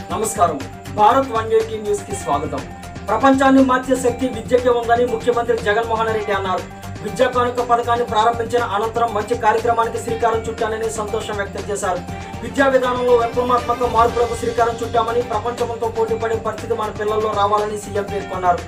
నమస్కారం Bharat one eighty news కి స్వాగతం ప్రపంచాన్ని మార్చే శక్తి విద్యకే ఉందని ముఖ్యమంత్రి జగన్మోహన్ రెడ్డి అన్నారు విద్యా కానుక పథకాన్ని ప్రారంభించిన అనంతరం మంచి కార్యక్రమానికి శ్రీకారం చుట్టానని సంతోషం వ్యక్తం చేశారు విద్యా విధానంలో విప్లవాత్మక మార్పులకు శ్రీకారం చుట్టామని ప్రపంచంతో పోటీపడే పరిస్థితి మన పిల్లల్లో రావాలని సీఎం పేర్కొన్నారు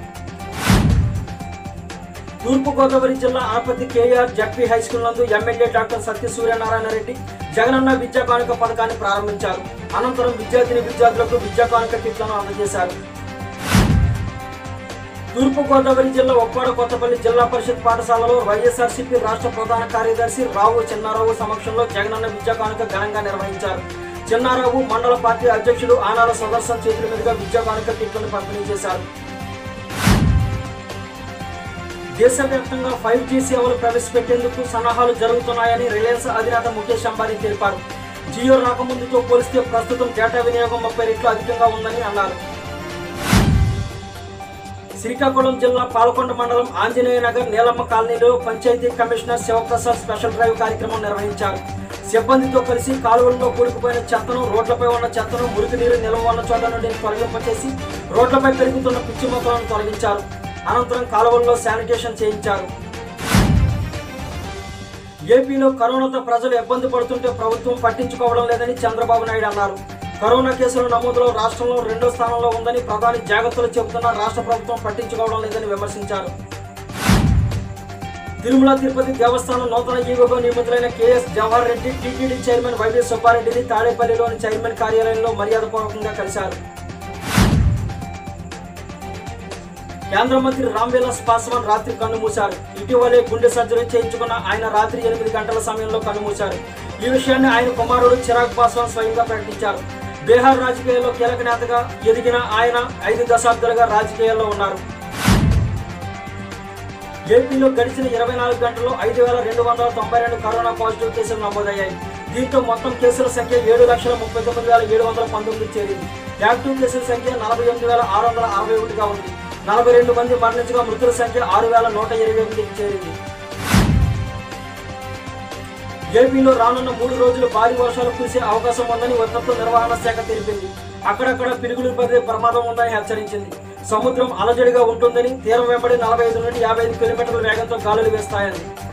తూర్పుగోదావరి జిల్లా ఆపత్తి కేఆర్ జడ్పీ హై స్కూల్ నందు ఎమ్మెల్యే డాక్టర్ సత్య సూర్యనారాయణ రెడ్డి జగనన్న విద్యా కానుక పథకాన్ని ప్రారంభించారు అనంతరం విద్యార్థిని విద్యార్థులకు విద్యా కానుక కిట్లను అందజేశారు తూర్పుగోదావరి జిల్లా ఒప్పాడ కొత్తపల్లి జిల్లా పరిషత్ పాఠశాలలో వైఎస్ఆర్సీపీ రాష్ట్ర ప్రధాన కార్యదర్శి రావు చిన్నారావు సమక్షంలో జగనన్న విద్యా కానుక ఘనంగా నిర్వహించారు చిన్నారావు మండల పార్టీ అధ్యక్షులు ఆనాల సుదర్శన్ చేతుల మీదుగా విద్యా కానుక కిట్లను పంపిణీ చేశారు దేశవ్యాప్తంగా ఫైవ్ జీ సేవలు ప్రవేశపెట్టేందుకు సన్నాహాలు జరుగుతున్నాయని రిలయన్స్ అధినేత ముఖేష్ అంబానీ తెలిపారు జియో రాకముందుతో పోలిస్తే ప్రస్తుతం డేటా వినియోగం ముప్పై రెట్లు అధికంగా ఉందని అన్నారు శ్రీకాకుళం జిల్లా పాలకొండ మండలం ఆంజనేయ నగర్ నీలమ్మ కాలనీలో panchayati commissioner Sivaprasad special drive కార్యక్రమం నిర్వహించారు సిబ్బందితో కలిసి కాలువల్లో కూడుకుపోయిన చెత్తను రోడ్లపై ఉన్న చెత్తను మురికి నీరు నిల్వ ఉన్న చోట నుండి తొలగింపచేసి రోడ్లపై పెరుగుతున్న పిచ్చి మొక్కలను తొలగించారు అనంతరం కాలువల్లో శానిటేషన్ చేయించారు ఏపీలో కరోనాతో ప్రజలు ఇబ్బంది పడుతుంటే ప్రభుత్వం పట్టించుకోవడం లేదని చంద్రబాబు నాయుడు అన్నారు కరోనా కేసుల నమోదులో రాష్ట్రంలో రెండో స్థానంలో ఉందని ప్రధాని జాగ్రత్తలు చెబుతున్నా రాష్ట్ర ప్రభుత్వం పట్టించుకోవడం లేదని విమర్శించారు తిరుమల తిరుపతి దేవస్థానం నూతన ఈవోగా నియమితులైన KS Jawahar Reddy TTD chairman YV సుబ్బారెడ్డిని తాడేపల్లిలోని చైర్మన్ కార్యాలయంలో మర్యాదపూర్వకంగా కలిశారు కేంద్ర మంత్రి రామ్ విలాస్ పాస్వాన్ రాత్రి కన్నుమూశారు ఇటీవలే గుండె సర్జరీ చేయించుకున్న ఆయన రాత్రి ఎనిమిది గంటల సమయంలో కన్నుమూశారు ఈ విషయాన్ని ఆయన కుమారుడు చిరాగ్ పాస్వాన్ స్వయంగా ప్రకటించారు బీహార్ రాజకీయాల్లో కీలక నేతగా ఎదిగిన ఆయన ఐదు దశాబ్దాలుగా రాజకీయాల్లో ఉన్నారు ఏపీలో గడిచిన ఇరవై నాలుగు గంటల్లో ఐదు వేల రెండు వందల తొంభై రెండు కరోనా పాజిటివ్ కేసులు నమోదయ్యాయి దీంతో మొత్తం కేసుల సంఖ్య ఏడు లక్షల ముప్పై తొమ్మిది వేల ఏడు వందల పంతొమ్మిది చేరింది యాక్టివ్ కేసుల సంఖ్య నలభై ఎనిమిది వేల ఆరు వందల అరవై ఒకటిగా ఉంది నలభై రెండు మంది మరణించగా మృతుల సంఖ్య ఆరు వేల నూట ఇరవై ఎనిమిదికి చేరింది ఏపీలో రానున్న మూడు రోజులు భారీ వర్షాలు కురిసే అవకాశం ఉందని విపత్తు నిర్వహణ శాఖ తెలిపింది అక్కడక్కడ పిడుగులు పడే ప్రమాదం ఉందని హెచ్చరించింది సముద్రం అలజడిగా ఉంటుందని తీరం వెంబడి నలభై ఐదు నుండి యాభై ఐదు కిలోమీటర్ల వేగంతో గాలులు వేస్తాయని